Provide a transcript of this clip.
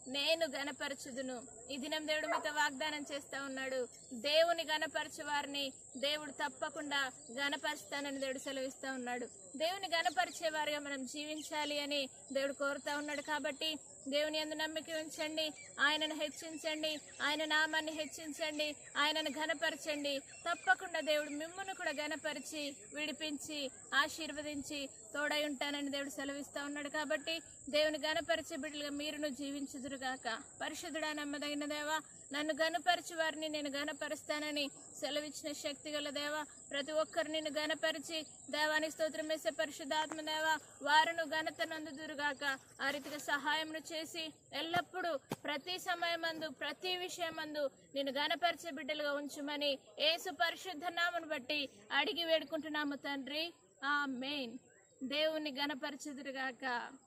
నేను గనపరచుదును ఈ దినం దేవుడు మీతో వాగ్దానం చేస్తా ఉన్నాడు దేవుని గనపరచు వారిని దేవుడు తప్పకుండా గనపరుస్తానని దేవుడు సెలవిస్తా ఉన్నాడు దేవుని గనపరిచే వారిగా మనం జీవించాలి అని దేవుడు కోరుతా ఉన్నాడు కాబట్టి దేవుని యందు నమ్మిక ఉంచండి ఆయనను హెచ్చించండి ఆయన నామాన్ని హెచ్చించండి ఆయనను ఘనపరచండి తప్పకుండా దేవుడు మిమ్మును కూడా ఘనపరిచి విడిపించి ఆశీర్వదించి తోడై ఉంటానని దేవుడు సెలవిస్తా ఉన్నాడు కాబట్టి దేవుని ఘనపరిచే బిడ్డలుగా మీరును జీవించుదురుగాక పరిశుద్ధుడా నమ్మదగిన దేవా నన్ను గనపరిచి వారిని నేను గనపరుస్తానని సెలవిచ్చిన శక్తి గల దేవా ప్రతి ఒక్కరు నిన్ను గనపరిచి దేవానికి స్తోత్రం వేసే పరిశుద్ధాత్మ దేవా వారును ఘనత నందుదురుగాక ఆ రీతిగా సహాయమును చేసి ఎల్లప్పుడూ ప్రతి సమయమందు ప్రతి విషయమందు నేను గనపరిచే బిడ్డలుగా ఉంచుమని యేసు పరిశుద్ధ నామను బట్టి అడిగి వేడుకుంటున్నాము తండ్రి ఆ మెయిన్ దేవుని గనపరచుదురుగాక